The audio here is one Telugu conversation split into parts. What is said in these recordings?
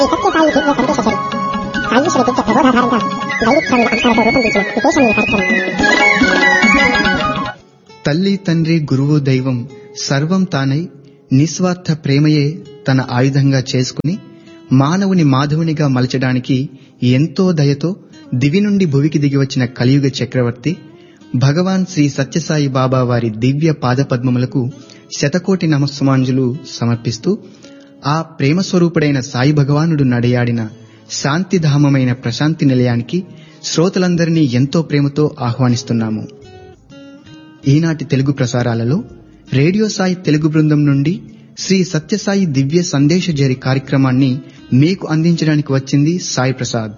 సత్యసాయి దివ్య సందేశ సాయుషుల దివ్య ప్రబోధాధారంగా దైవిక్ స్వామి అంశాలతో రూపొందించిన విశేషమైన కార్యక్రమం తల్లి తండ్రి గురువు దైవం సర్వం తానై నిస్వార్థ ప్రేమయే తన ఆయుధంగా చేసుకుని మానవుని మాధవునిగా మలచడానికి ఎంతో దయతో దివి నుండి భువికి దిగివచ్చిన కలియుగ చక్రవర్తి భగవాన్ శ్రీ సత్యసాయి బాబా వారి దివ్య పాదపద్మములకు శతకోటి నమస్సుమాంజులు సమర్పిస్తూ ఆ ప్రేమ స్వరూపుడైన సాయి భగవానుడు నడయాడిన శాంతిధామమైన ప్రశాంతి నిలయానికి శ్రోతలందరినీ ఎంతో ప్రేమతో ఆహ్వానిస్తున్నాము ఈనాటి తెలుగు ప్రసారాలలో రేడియో సాయి తెలుగు బృందం నుండి శ్రీ సత్యసాయి దివ్య సందేశ జరి కార్యక్రమాన్ని మీకు అందించడానికి వచ్చింది సాయి ప్రసాద్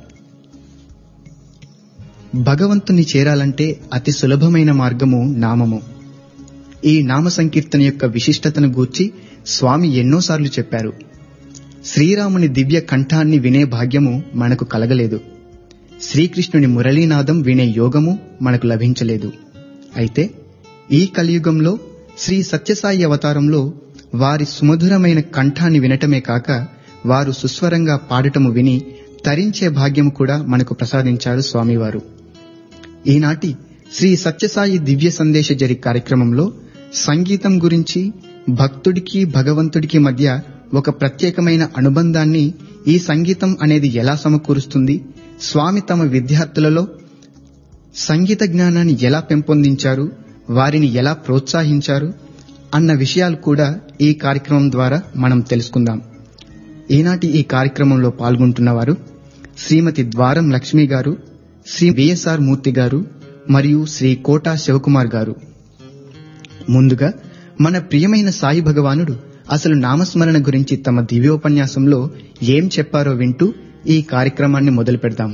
భగవంతుని చేరాలంటే అతి సులభమైన మార్గము నామము ఈ నామ సంకీర్తన యొక్క విశిష్టతను గూర్చి స్వామి ఎన్నోసార్లు చెప్పారు శ్రీరాముని దివ్య కంఠాన్ని వినే భాగ్యము మనకు కలగలేదు శ్రీకృష్ణుని మురళీనాదం వినే యోగము మనకు లభించలేదు అయితే ఈ కలియుగంలో శ్రీ సత్యసాయి అవతారంలో వారి సుమధురమైన కంఠాన్ని వినటమే కాక వారు సుస్వరంగా పాడటము విని తరించే భాగ్యము కూడా మనకు ప్రసాదించారు స్వామివారు ఈనాటి శ్రీ సత్యసాయి దివ్య సందేశ జరి కార్యక్రమంలో సంగీతం గురించి భక్తుడికి భగవంతుడికి మధ్య ఒక ప్రత్యేకమైన అనుబంధాన్ని ఈ సంగీతం అనేది ఎలా సమకూరుస్తుంది స్వామి తమ విద్యార్థులలో సంగీత జ్ఞానాన్ని ఎలా పెంపొందించారు వారిని ఎలా ప్రోత్సహించారు అన్న విషయాలు కూడా ఈ కార్యక్రమం ద్వారా మనం తెలుసుకుందాం ఈనాటి ఈ కార్యక్రమంలో పాల్గొంటున్నవారు శ్రీమతి ద్వారం లక్ష్మి గారు శ్రీ విఎస్ఆర్ మూర్తి గారు మరియు శ్రీ కోటా శివకుమార్ గారు ముందుగా మన ప్రియమైన సాయి భగవానుడు అసలు నామస్మరణ గురించి తమ దివ్యోపన్యాసంలో ఏం చెప్పారో వింటూ ఈ కార్యక్రమాన్ని మొదలు పెడదాం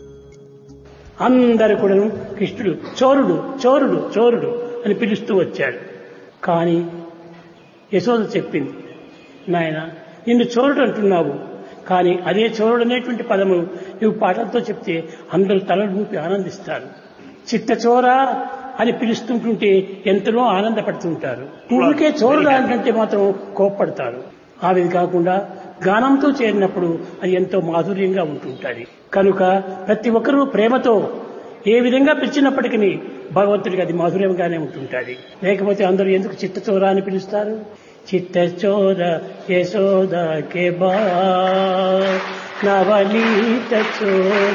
అందరు కూడాను కృష్ణుడు చోరుడు చోరుడు చోరుడు అని పిలుస్తూ వచ్చాడు కానీ యశోద చెప్పింది నాయన నిన్ను చోరుడు అంటున్నావు కానీ అదే చోరుడు అనేటువంటి పదము నువ్వు పాటలతో చెప్తే అందరూ తలలు ఊపి ఆనందిస్తారు చిత్తచోర అని పిలుస్తుంటుంటే ఎంతలో ఆనందపడుతుంటారు ఊరికే చోరుడా అంటే మాత్రం కోప్పడతారు ఆ విధి కాకుండా గానంతో చేరినప్పుడు అది ఎంతో మాధుర్యంగా ఉంటుంటుంది కనుక ప్రతి ఒక్కరూ ప్రేమతో ఏ విధంగా పిలిచినప్పటికీ భగవంతుడికి అది మాధుర్యంగానే ఉంటుంటుంది లేకపోతే అందరూ ఎందుకు చిత్తచోర అని పిలుస్తారు చిత్తచోర యశోద కే బా నవనీత చోర